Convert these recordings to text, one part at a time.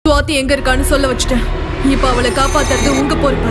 சுவாதி எங்க இருக்கான்னு சொல்ல வச்சுட்டேன் இப்ப அவளை காப்பாத்துறது உங்க பொறுப்பு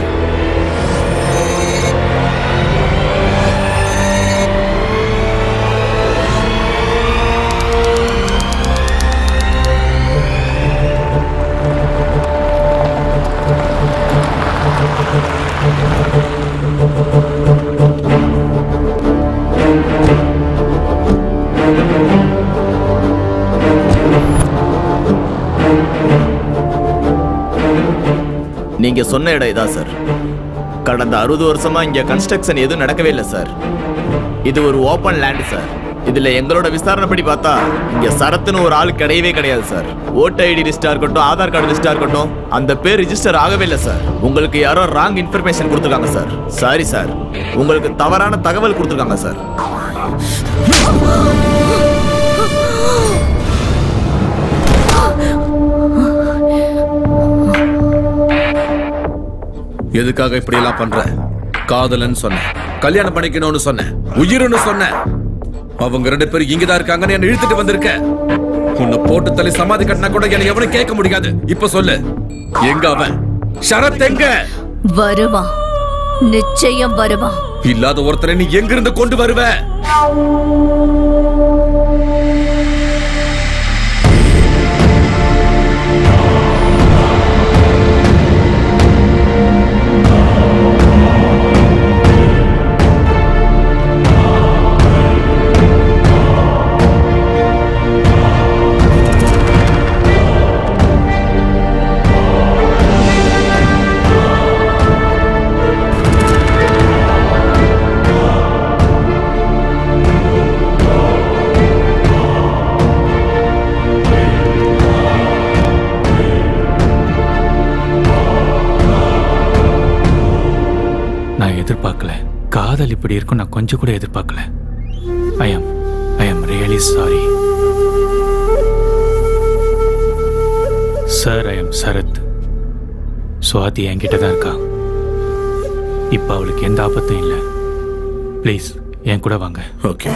நீங்க சொன்ன இடம் இதான் சார் கடந்த அறுபது வருஷமா இங்க கன்ஸ்ட்ரக்ஷன் எதுவும் நடக்கவே இல்லை சார் இது ஒரு ஓப்பன் லேண்ட் சார் இதுல எங்களோட விசாரணைப்படி பார்த்தா இங்க சரத்துன்னு ஒரு ஆள் கிடையவே கிடையாது சார் ஓட்டு ஐடி லிஸ்டா இருக்கட்டும் ஆதார் கார்டு லிஸ்டா இருக்கட்டும் அந்த பேர் ரிஜிஸ்டர் ஆகவே இல்லை சார் உங்களுக்கு யாரோ ராங் இன்ஃபர்மேஷன் கொடுத்துருக்காங்க சார் சாரி சார் உங்களுக்கு தவறான தகவல் கொடுத்துருக்காங்க சார் எதுக்காக இப்படி எல்லாம் பண்ற காதலன்னு சொன்னேன் கல்யாணம் பண்ணிக்கணும்னு சொன்னேன் உயிர்னு சொன்னேன் அவங்க ரெண்டு பேரும் இங்கதான் இருக்காங்கன்னு என்ன இழுத்துட்டு வந்திருக்க உன்னை போட்டு தள்ளி சமாதி கட்டினா கூட என்ன எவனும் கேட்க முடியாது இப்ப சொல்லு எங்க அவன் ஷரத் எங்க வருவான் நிச்சயம் வருவான் இல்லாத ஒருத்தரை நீ எங்க இருந்து கொண்டு வருவ நான் எதிர்பார்க்கல காதல் இப்படி இருக்கும் நான் கொஞ்சம் கூட எதிர்பார்க்கல I am I am really sorry sir I am Sarath Swathi என்கிட்ட தான் இருக்கா இப்போ அவளுக்கு எந்த ஆபத்தும் இல்லை ப்ளீஸ் என் கூட வாங்க ஓகே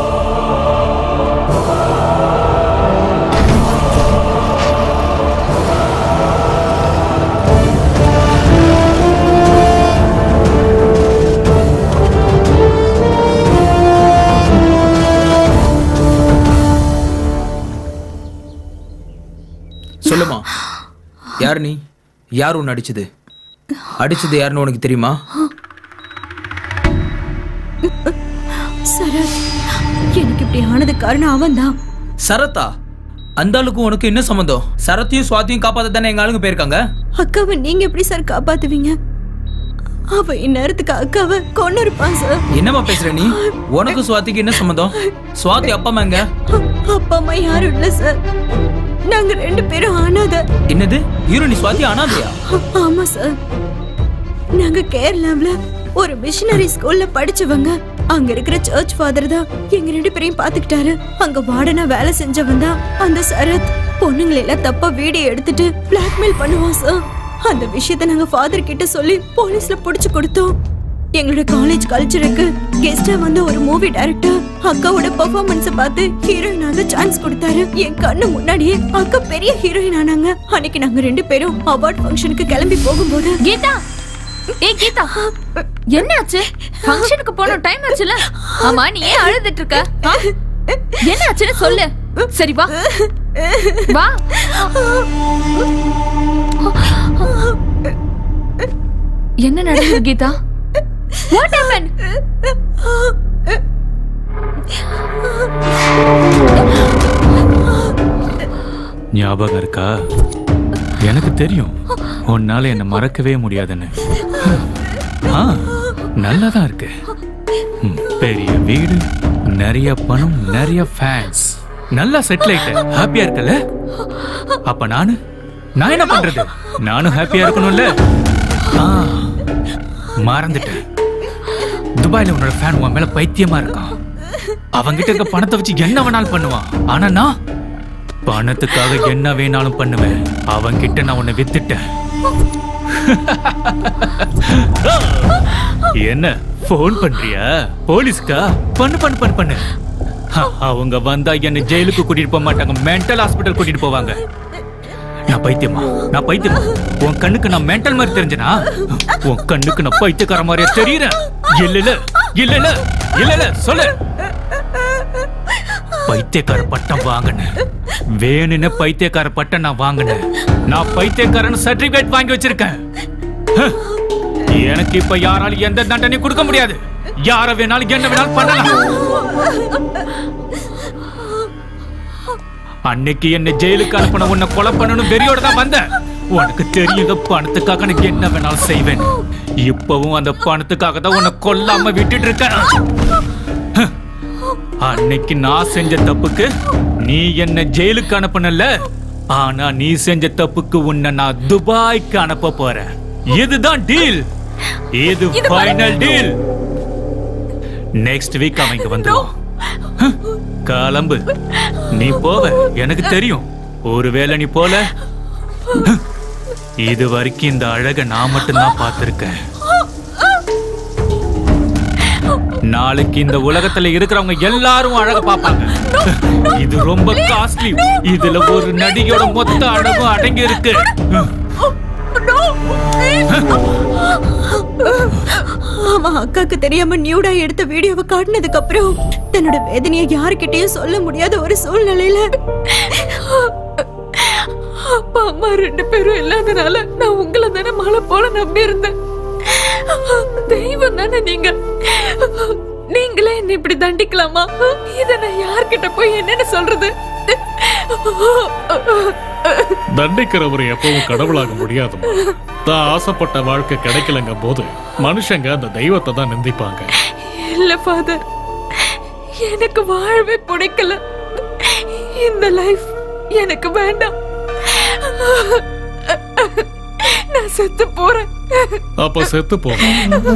சொல்லுமா யார் நீ யார் உன்னை அடிச்சது அடிச்சது யாருன்னு உனக்கு தெரியுமா சரத் எனக்கு இப்படி ஆனது காரணம் அவன்தான் சரத்தா அந்த ஆளுக்கும் உனக்கு என்ன சம்மந்தம் சரத்தையும் சுவாத்தியும் காப்பாத்த தானே எங்க ஆளுங்க போயிருக்காங்க அக்காவை நீங்க எப்படி சார் காப்பாத்துவீங்க அவ இந்நேரத்துக்கு அக்காவை கொண்டு இருப்பான் சார் என்னம்மா பேசுற நீ உனக்கு சுவாத்திக்கு என்ன சம்மந்தம் சுவாதி அப்பா அம்மா எங்க அப்பா அம்மா யாரும் இல்ல சார் நாங்க ரெண்டு பேரும் அனாதை என்னது ஹீரோ நீ சுவாதி அனாதையா ஆமா சார் நாங்க கேரளாவுல ஒரு மிஷனரி ஸ்கூல்ல படிச்சவங்க அங்க இருக்கிற சர்ச் ஃபாதர் தான் எங்க ரெண்டு பேரையும் பாத்துக்கிட்டாரு அங்க வார்டனா வேலை செஞ்சவன் தான் அந்த சரத் பொண்ணுங்களை எல்லாம் தப்பா வீடியோ எடுத்துட்டு பிளாக்மெயில் பண்ணுவான் சார் அந்த விஷயத்த நாங்க ஃபாதர் கிட்ட சொல்லி போலீஸ்ல புடிச்சு கொடுத்தோம் எங்களோட காலேஜ் கல்ச்சருக்கு கெஸ்டா வந்த ஒரு மூவி டைரக்டர் அக்காவோட பெர்ஃபார்மன்ஸ் பார்த்து ஹீரோயின் ஆக சான்ஸ் கொடுத்தாரு என் கண்ணு முன்னாடியே அக்கா பெரிய ஹீரோயின் ஆனாங்க அன்னைக்கு நாங்க ரெண்டு பேரும் அவார்ட் ஃபங்க்ஷனுக்கு கிளம்பி போகும்போது கீதா ஏய் கீதா என்னாச்சு ஃபங்க்ஷனுக்கு போன டைம் ஆச்சுல ஆமா நீ ஏன் அழுதுட்டு இருக்க ஆ? என்னாச்சுன்னு சொல்லு சரி வா வா என்ன நடந்தது கீதா வாட் ஹேப்பன் ஞாபகம் இருக்கா எனக்கு தெரியும் உன்னால என்னை மறக்கவே முடியாதுன்னு ஆ நல்லா தான் இருக்கு ம், பெரிய வீடு நிறைய பணம் நிறைய ஃபேன்ஸ் நல்லா செட்டில் ஆயிட்ட ஹாப்பியா இருக்கல அப்ப நானு நான் என்ன பண்றது நானும் ஹாப்பியா இருக்கணும்ல ஆ, மறந்துட்டேன் துபாயில உன்னோட ஃபேன் உன் மேல பைத்தியமா இருக்கான் அவங்கிட்ட இருக்க பணத்தை வச்சு என்ன வேணாலும் பண்ணுவான் ஆனா நான் பணத்துக்காக என்ன வேணாலும் பண்ணுவேன் அவன்கிட்ட நான் உன்னை வித்துட்டேன் என்ன ஃபோன் பண்றியா போலீஸ்க்கா பண்ணு பண்ணு பண்ணு பண்ணு ஹ, அவங்க வந்தா என்ன ஜெயிலுக்கு கூட்டிட்டு போக மாட்டாங்க மென்டல் ஹாஸ்பிட்டல் கூட்டிட்டு போவாங்க நான் பைத்தியமா நான் பைத்தியமா உன் கண்ணுக்கு நான் மென்டல் மாதிரி தெரிஞ்சனா உன் கண்ணுக்கு நான் பைத்தியக்கார மாதிரியே தெரியறேன் இல்ல இல்ல இல்ல இல்ல இல்ல இல்ல சொல்லு பைத்தியக்கார பட்டம் வாங்கினேன் வேணும்னு பைத்தியக்கார பட்டம் நான் வாங்கினேன் நான் பைத்தியக்காரன் சர்டிபிகேட் வாங்கி வச்சிருக்கேன் ஹ! எனக்கு இப்ப யாராலும் எந்த தண்டனையும் கொடுக்க முடியாது யார வேணாலும் என்ன வேணாலும் பண்ணலாம் அன்னைக்கு என்ன ஜெயிலுக்கு அனுப்பின உன்னை கொலை பண்ணணும் வெறியோட தான் வந்தேன் உனக்கு தெரியுத பணத்துக்காக எனக்கு என்ன வேணாலும் செய்வேன் இப்பவும் அந்த பணத்துக்காக தான் உன்னை கொல்லாம விட்டுட்டு இருக்கேன் ஹ! அன்னைக்கு நான் செஞ்ச தப்புக்கு நீ என்ன ஜெயிலுக்கு அனுப்பினல ஆனா நீ செஞ்ச தப்புக்கு உன்னை நான் துபாய்க்கு அனுப்ப போறேன் இதுதான் டீல் இது ஃபைனல் டீல் நெக்ஸ்ட் வீக் அவன் இங்க வந்துருவான் ஹ, கிளம்பு நீ போவ எனக்கு தெரியும் ஒருவேளை நீ போல ஹ, இது வரைக்கும் இந்த அழக நான் மட்டும்தான் பார்த்திருக்கேன் நாளைக்கு இந்த உலகத்துல இருக்கிறவங்க எல்லாரும் அழக பார்ப்பாங்க இது ரொம்ப காஸ்ட்லி இதுல ஒரு நடிகையோட மொத்த அழகும் அடங்கி இருக்கு அவன் அக்காக்கு தெரியாம நியூடா எடுத்த வீடியோவை காட்டினதுக்கு அப்புறம் தன்னோட வேதனையை யாருக்கிட்டயும் சொல்ல முடியாத ஒரு சூழ்நிலையில அப்பா அம்மா ரெண்டு பேரும் இல்லாதனால நான் உங்களை தானே மழை போல நம்பி இருந்தேன் தெய்வம் தானே நீங்க நீங்களே என்ன இப்படி தண்டிக்கலாமா இத நான் யார்கிட்ட போய் என்னன்னு சொல்றது தண்டிக்கிறவர் எப்பவும் கடவுளாக முடியாதுமா தான் ஆசைப்பட்ட வாழ்க்கை கிடைக்கலங்க போது மனுஷங்க அந்த தெய்வத்தை தான் நிந்திப்பாங்க இல்ல ஃபாதர் எனக்கு வாழவே பிடிக்கல இந்த லைஃப் எனக்கு வேண்டாம் நான் செத்து போறேன் அப்ப செத்து போகும்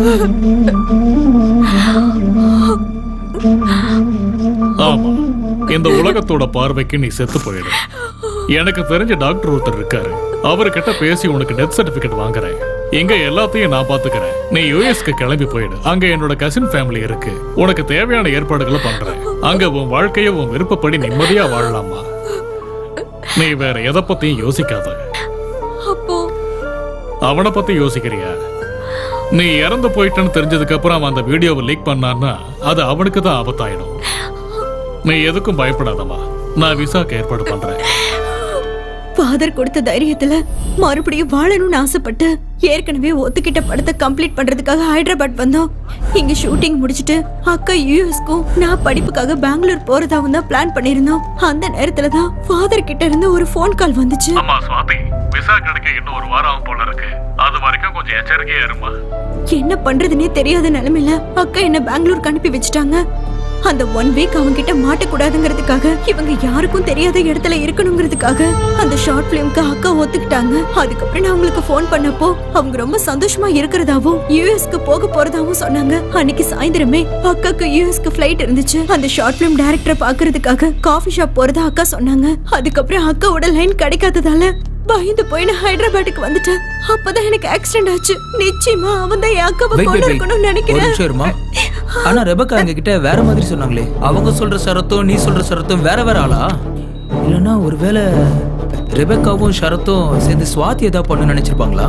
ஆமா இந்த உலகத்தோட பார்வைக்கு நீ செத்து போயிடு எனக்கு தெரிஞ்ச டாக்டர் ஒருத்தர் இருக்காரு அவர்கிட்ட பேசி உனக்கு டெத் சர்டிபிகேட் வாங்குறேன் இங்க எல்லாத்தையும் நான் பாத்துக்கிறேன் நீ யூஎஸ்க்கு கிளம்பி போயிடு அங்க என்னோட கசின் ஃபேமிலி இருக்கு உனக்கு தேவையான ஏற்பாடுகளை பண்றேன் அங்க உன் வாழ்க்கைய உன் விருப்பப்படி நிம்மதியா வாழலாமா நீ வேற எதை பத்தியும் யோசிக்காத அப்போ அவனை பத்தி யோசிக்கிறியா நீ இறந்து போயிட்டேன்னு தெரிஞ்சதுக்கு அப்புறம் அவன் அந்த வீடியோவை லீக் பண்ணான்னா அது அவனுக்கு தான் ஆபத்தாயிடும் நீ எதுக்கும் பயப்படாதம்மா நான் விசாக்கு ஏற்பாடு பண்றேன் ஃபாதர் கொடுத்த தைரியத்துல மறுபடியும் வாழணும்னு ஆசைப்பட்டு ஏற்கனவே ஒத்துக்கிட்ட படத்தை கம்ப்ளீட் பண்றதுக்காக ஹைதராபாத் வந்தோம் இங்க ஷூட்டிங் முடிச்சிட்டு அக்கா யூஎஸ்க்கும் நான் படிப்புக்காக பெங்களூர் போறதாவும் தான் பிளான் பண்ணிருந்தோம் அந்த நேரத்துல தான் ஃபாதர் கிட்ட இருந்து ஒரு ஃபோன் கால் வந்துச்சு அம்மா சுவாதி விசா கிடைக்க இன்னும் ஒரு வாரம் ஆகும் போல இருக்கு அது வரைக்கும் கொஞ்சம் எச்சரிக்கையா இருமா என்ன பண்றதுனே தெரியாத நிலைமையில அக்கா என்ன பெங்களூருக்கு அனுப்பி வச்சுட்டாங்க அந்த ஒன் வீக் அவங்க கிட்ட மாட்டக்கூடாதுங்கிறதுக்காக இவங்க யாருக்கும் தெரியாத இடத்துல இருக்கணுங்கிறதுக்காக அந்த ஷார்ட் பிலிம்க்கு அக்கா ஒத்துக்கிட்டாங்க அதுக்கப்புறம் நான் அவங்களுக்கு ஃபோன் பண்ணப்போ அவங்க ரொம்ப சந்தோஷமா இருக்கிறதாவும் யூஎஸ்க்கு போக போறதாவும் சொன்னாங்க அன்னைக்கு சாயந்தரமே அக்காக்கு யூஎஸ்க்கு ஃபிளைட் இருந்துச்சு அந்த ஷார்ட் பிலிம் டைரக்டரை பாக்குறதுக்காக காஃபி ஷாப் போறதா அக்கா சொன்னாங்க அதுக்கப்புறம் அக்காவோட லைன் கிடைக்காததால பயந்து போய் நான் ஹைதராபாத்துக்கு வந்துட்டேன் அப்பதான் எனக்கு ஆக்சிடென்ட் ஆச்சு நிச்சயமா அவன் தான் என் அக்காவை வெயிட் கொண்டு வெயிட் இருக்கணும்னு ஒரு நினைக்கிறேன் நிமிஷம் இருமா ஆனா ரெபக்கா எங்க கிட்ட வேற மாதிரி சொன்னாங்களே அவங்க சொல்ற சரத்தும் நீ சொல்ற சரத்தும் வேற வேற ஆளா இல்லனா ஒருவேளை ரெபக்காவும் ஷரத்தும் சேர்ந்து சுவாதி ஏதாவது பண்ணு நினைச்சிருப்பாங்களா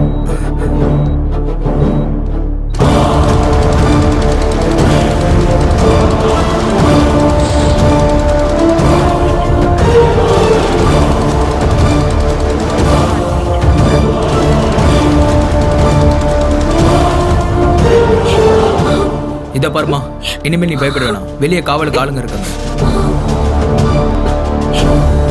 இத பாருமா இனிமேல் நீ பயப்பட வேணாம் வெளியே காவலுக்கு ஆளுங்க இருக்காங்க